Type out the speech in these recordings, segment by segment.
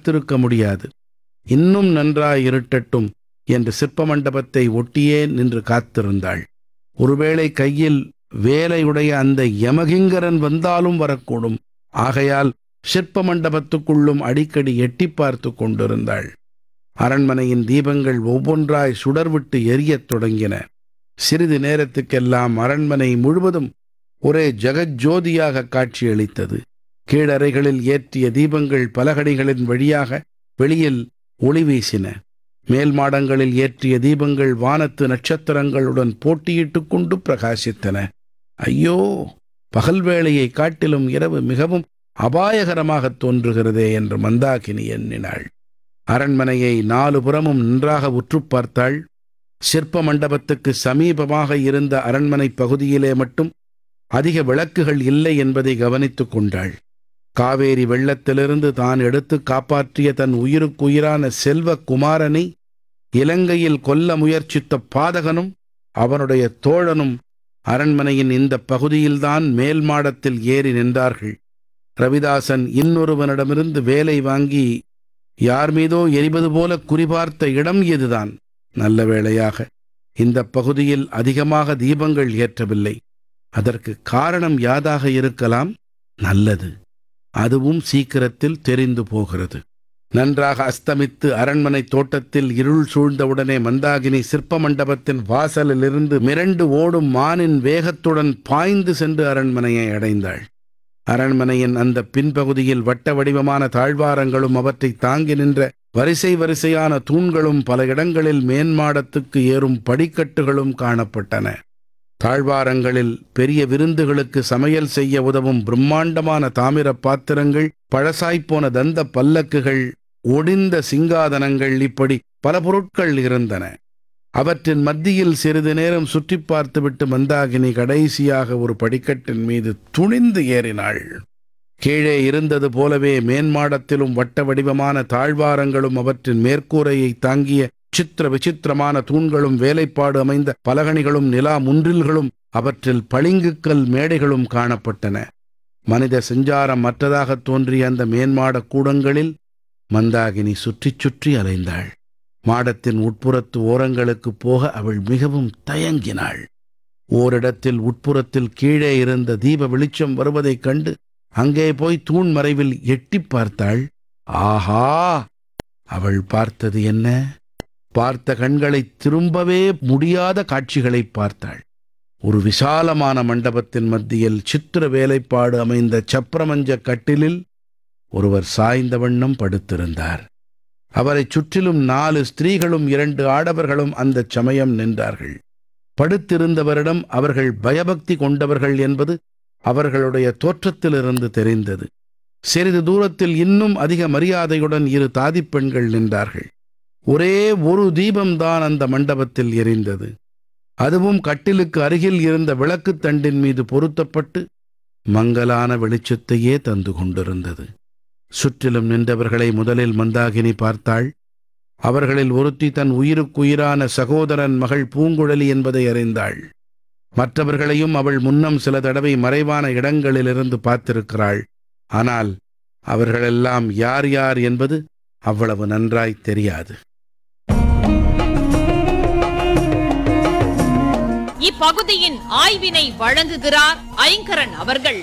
காத்திருக்க முடியாது இன்னும் நன்றாய் இருட்டட்டும் என்று சிற்ப மண்டபத்தை ஒட்டியே நின்று காத்திருந்தாள் ஒருவேளை கையில் வேலையுடைய அந்த யமகிங்கரன் வந்தாலும் வரக்கூடும் ஆகையால் சிற்ப மண்டபத்துக்குள்ளும் அடிக்கடி எட்டி பார்த்து கொண்டிருந்தாள் அரண்மனையின் தீபங்கள் ஒவ்வொன்றாய் சுடர்விட்டு எரியத் தொடங்கின சிறிது நேரத்துக்கெல்லாம் அரண்மனை முழுவதும் ஒரே ஜெகஜோதியாக காட்சியளித்தது கீழறைகளில் ஏற்றிய தீபங்கள் பலகடிகளின் வழியாக வெளியில் ஒளி வீசின மேல் மாடங்களில் ஏற்றிய தீபங்கள் வானத்து நட்சத்திரங்களுடன் போட்டியிட்டுக் கொண்டு பிரகாசித்தன ஐயோ பகல் வேளையை காட்டிலும் இரவு மிகவும் அபாயகரமாகத் தோன்றுகிறதே என்று மந்தாகினி எண்ணினாள் அரண்மனையை நாலு புறமும் நன்றாக உற்று பார்த்தாள் சிற்ப மண்டபத்துக்கு சமீபமாக இருந்த அரண்மனை பகுதியிலே மட்டும் அதிக விளக்குகள் இல்லை என்பதை கவனித்துக் கொண்டாள் காவேரி வெள்ளத்திலிருந்து தான் எடுத்து காப்பாற்றிய தன் உயிருக்குயிரான செல்வ குமாரனை இலங்கையில் கொல்ல முயற்சித்த பாதகனும் அவனுடைய தோழனும் அரண்மனையின் இந்த பகுதியில்தான் மேல் மாடத்தில் ஏறி நின்றார்கள் ரவிதாசன் இன்னொருவனிடமிருந்து வேலை வாங்கி யார் மீதோ எரிவது போல குறிபார்த்த இடம் இதுதான் நல்ல வேளையாக இந்த பகுதியில் அதிகமாக தீபங்கள் ஏற்றவில்லை அதற்கு காரணம் யாதாக இருக்கலாம் நல்லது அதுவும் சீக்கிரத்தில் தெரிந்து போகிறது நன்றாக அஸ்தமித்து அரண்மனை தோட்டத்தில் இருள் சூழ்ந்தவுடனே மந்தாகினி சிற்ப மண்டபத்தின் வாசலிலிருந்து மிரண்டு ஓடும் மானின் வேகத்துடன் பாய்ந்து சென்று அரண்மனையை அடைந்தாள் அரண்மனையின் அந்த பின்பகுதியில் வட்ட வடிவமான தாழ்வாரங்களும் அவற்றை தாங்கி நின்ற வரிசை வரிசையான தூண்களும் பல இடங்களில் மேன்மாடத்துக்கு ஏறும் படிக்கட்டுகளும் காணப்பட்டன தாழ்வாரங்களில் பெரிய விருந்துகளுக்கு சமையல் செய்ய உதவும் பிரம்மாண்டமான தாமிர பாத்திரங்கள் பழசாய்ப்போன தந்த பல்லக்குகள் ஒடிந்த சிங்காதனங்கள் இப்படி பல பொருட்கள் இருந்தன அவற்றின் மத்தியில் சிறிது நேரம் சுற்றி பார்த்துவிட்டு மந்தாகினி கடைசியாக ஒரு படிக்கட்டின் மீது துணிந்து ஏறினாள் கீழே இருந்தது போலவே மேன்மாடத்திலும் வட்ட வடிவமான தாழ்வாரங்களும் அவற்றின் மேற்கூரையை தாங்கிய சித்திர விசித்திரமான தூண்களும் வேலைப்பாடு அமைந்த பலகணிகளும் நிலா முன்றில்களும் அவற்றில் பளிங்குக்கல் மேடைகளும் காணப்பட்டன மனித செஞ்சாரம் மற்றதாகத் தோன்றிய அந்த மேன்மாட கூடங்களில் மந்தாகினி சுற்றிச் சுற்றி அலைந்தாள் மாடத்தின் உட்புறத்து ஓரங்களுக்குப் போக அவள் மிகவும் தயங்கினாள் ஓரிடத்தில் உட்புறத்தில் கீழே இருந்த தீப வெளிச்சம் வருவதைக் கண்டு அங்கே போய் தூண் மறைவில் எட்டிப் பார்த்தாள் ஆஹா அவள் பார்த்தது என்ன பார்த்த கண்களை திரும்பவே முடியாத காட்சிகளைப் பார்த்தாள் ஒரு விசாலமான மண்டபத்தின் மத்தியில் சித்திர வேலைப்பாடு அமைந்த சப்ரமஞ்ச கட்டிலில் ஒருவர் சாய்ந்த வண்ணம் படுத்திருந்தார் அவரைச் சுற்றிலும் நாலு ஸ்திரீகளும் இரண்டு ஆடவர்களும் அந்தச் சமயம் நின்றார்கள் படுத்திருந்தவரிடம் அவர்கள் பயபக்தி கொண்டவர்கள் என்பது அவர்களுடைய தோற்றத்திலிருந்து தெரிந்தது சிறிது தூரத்தில் இன்னும் அதிக மரியாதையுடன் இரு தாதிப் பெண்கள் நின்றார்கள் ஒரே ஒரு தீபம்தான் அந்த மண்டபத்தில் எரிந்தது அதுவும் கட்டிலுக்கு அருகில் இருந்த விளக்குத் தண்டின் மீது பொருத்தப்பட்டு மங்கலான வெளிச்சத்தையே தந்து கொண்டிருந்தது சுற்றிலும் நின்றவர்களை முதலில் மந்தாகினி பார்த்தாள் அவர்களில் ஒருத்தி தன் உயிருக்குயிரான சகோதரன் மகள் பூங்குழலி என்பதை அறிந்தாள் மற்றவர்களையும் அவள் முன்னம் சில தடவை மறைவான இடங்களிலிருந்து பார்த்திருக்கிறாள் ஆனால் அவர்களெல்லாம் யார் யார் என்பது அவ்வளவு நன்றாய் தெரியாது இப்பகுதியின் ஆய்வினை வழங்குகிறார் ஐங்கரன் அவர்கள்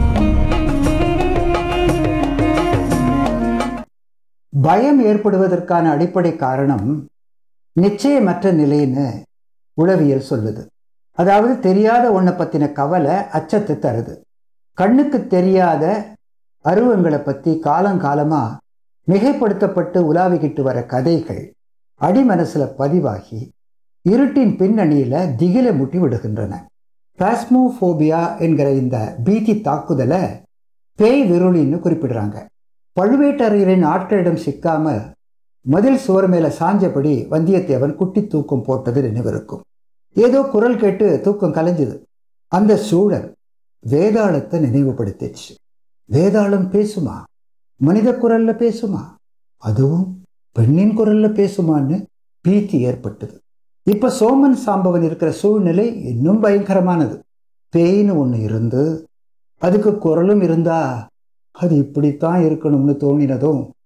பயம் ஏற்படுவதற்கான அடிப்படை காரணம் நிச்சயமற்ற நிலைன்னு உளவியல் சொல்லுது அதாவது தெரியாத ஒன்றை பற்றின கவலை அச்சத்தை தருது கண்ணுக்கு தெரியாத அருவங்களை பற்றி காலங்காலமாக மிகைப்படுத்தப்பட்டு உலாவிக்கிட்டு வர கதைகள் அடிமனசில் பதிவாகி இருட்டின் பின்னணியில் திகில முட்டி விடுகின்றன பிளாஸ்மோஃபோபியா என்கிற இந்த பீதி தாக்குதலை பேய் விருளின்னு குறிப்பிடுறாங்க பழுவேட்டரையரின் ஆட்களிடம் சிக்காம மதில் சுவர் மேல சாஞ்சபடி வந்தியத்தேவன் குட்டி தூக்கம் போட்டது நினைவிருக்கும் ஏதோ குரல் கேட்டு தூக்கம் கலைஞ்சுது அந்த சூழல் வேதாளத்தை நினைவுபடுத்திச்சு வேதாளம் பேசுமா மனித குரல்ல பேசுமா அதுவும் பெண்ணின் குரல்ல பேசுமான்னு பீத்தி ஏற்பட்டது இப்ப சோமன் சாம்பவன் இருக்கிற சூழ்நிலை இன்னும் பயங்கரமானது பேய்னு ஒன்று இருந்து அதுக்கு குரலும் இருந்தா அது இப்படித்தான் இருக்கணும்னு தோணினதும்